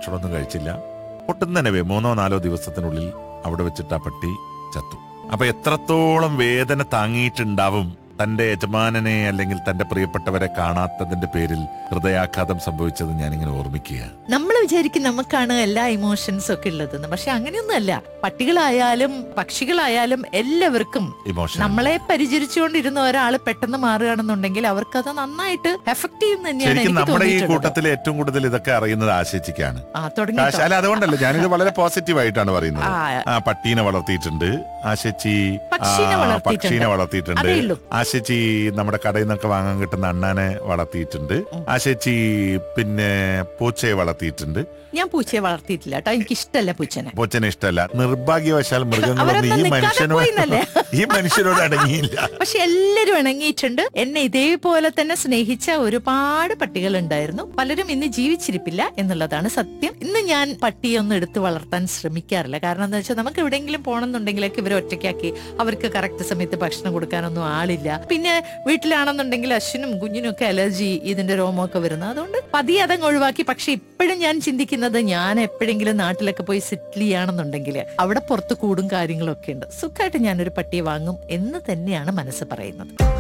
ഭക്ഷണമൊന്നും കഴിച്ചില്ല ഒട്ടും തന്നെ വേ- മൂന്നോ നാലോ ദിവസത്തിനുള്ളിൽ അവിടെ വെച്ചിട്ട് ആ പട്ടി ചത്തു അപ്പൊ എത്രത്തോളം വേദന താങ്ങിയിട്ടുണ്ടാവും തന്റെ യജമാനനെ അല്ലെങ്കിൽ തന്റെ പ്രിയപ്പെട്ടവരെ കാണാത്തതിന്റെ പേരിൽ ഹൃദയാഘാതം സംഭവിച്ചത് ഞാനിങ്ങനെ ഓർമ്മിക്കുക നമ്മൾ വിചാരിക്കും നമുക്കാണ് എല്ലാ ഇമോഷൻസും ഒക്കെ ഉള്ളതെന്ന് പക്ഷെ അങ്ങനെയൊന്നുമല്ല പട്ടികളായാലും പക്ഷികളായാലും എല്ലാവർക്കും ഇമോഷൻ നമ്മളെ പരിചരിച്ചുകൊണ്ടിരുന്ന ഒരാൾ പെട്ടെന്ന് മാറുകയാണെന്നുണ്ടെങ്കിൽ അവർക്ക് അത് നന്നായിട്ട് എഫക്ട് ചെയ്യുന്ന തന്നെയാണ് ശരിക്കും എനിക്ക് നമ്മുടെ ഈ തോന്നിയിട്ടുള്ളത്. കൂട്ടത്തിൽ ഏറ്റവും കൂടുതൽ ഇതൊക്കെ അറിയുന്നത് ആശിച്ചിക്കാണ് ആ തുടങ്ങി കാശ് അല്ല അതുകൊണ്ടല്ല ഞാനിത് വളരെ പോസിറ്റീവ് ആയിട്ടാണ് പറയുന്നത് ആ ആ പട്ടീനെ വളർത്തിയിട്ടുണ്ട് ആശച്ചി പക്ഷീനെ ആ, വളർത്തിയിട്ടുണ്ട്. പക്ഷീനെ വളർത്തിയിട്ടുണ്ട് അതേ ഉള്ളൂ. ആശച്ചി നമ്മുടെ കടയിൽ നിന്നൊക്കെ വാങ്ങാൻ കിട്ടുന്ന അണ്ണാനെ വളർത്തിയിട്ടുണ്ട് ആശച്ചി പിന്നെ പൂച്ചയെ വളർത്തിയിട്ടുണ്ട് ഞാൻ പൂച്ചയെ വളർത്തിയിട്ടില്ല കേട്ടോ എനിക്ക് ഇഷ്ടമല്ല പൂച്ചനെ പൂച്ചനെ ഇഷ്ടമല്ല നിർഭാഗ്യവശാൽ മൃഗങ്ങളൊന്നും അവരൊന്നും ഈ നിൽക്കാതെ മനുഷ്യനോട് പോയിന്നല്ലേ? ഈ മനുഷ്യനോട് അടങ്ങിയില്ല പക്ഷെ എല്ലാരും ഇണങ്ങിയിട്ടുണ്ട് എന്നെ ഇതേപോലെ തന്നെ സ്നേഹിച്ച ഒരുപാട് പട്ടികൾ ഉണ്ടായിരുന്നു പലരും ഇന്ന് ജീവിച്ചിരിപ്പില്ല എന്നുള്ളതാണ് സത്യം ഇന്ന് ഞാൻ പട്ടിയെ ഒന്നും എടുത്ത് വളർത്താൻ ശ്രമിക്കാറില്ല കാരണം എന്താ വെച്ചാൽ നമുക്ക് എവിടെയെങ്കിലും പോകണമെന്നുണ്ടെങ്കിലൊക്കെ ഇവരെ ഒറ്റയ്ക്കാക്കി അവർക്ക് കറക്റ്റ് സമയത്ത് ഭക്ഷണം കൊടുക്കാനൊന്നും ആളില്ല പിന്നെ വീട്ടിലാണെന്നുണ്ടെങ്കിൽ അശ്വിനും കുഞ്ഞിനും ഒക്കെ അലർജി ഇതിന്റെ രോമമൊക്കെ വരുന്നത് അതുകൊണ്ട് പതിയെ അതങ്ങ് ഒഴിവാക്കി പക്ഷെ ഇപ്പോഴും ഞാൻ ചിന്തിക്കുന്നത് ഞാൻ എപ്പോഴെങ്കിലും നാട്ടിലൊക്കെ പോയി സെറ്റിൽ ചെയ്യുകയാണെന്നുണ്ടെങ്കിൽ അവിടെ പുറത്ത് കൂടും കാര്യങ്ങളൊക്കെ ഉണ്ട് സുഖമായിട്ട് ഞാനൊരു പട്ടിയെ വാങ്ങും എന്ന് തന്നെയാണ് മനസ്സ് പറയുന്നത്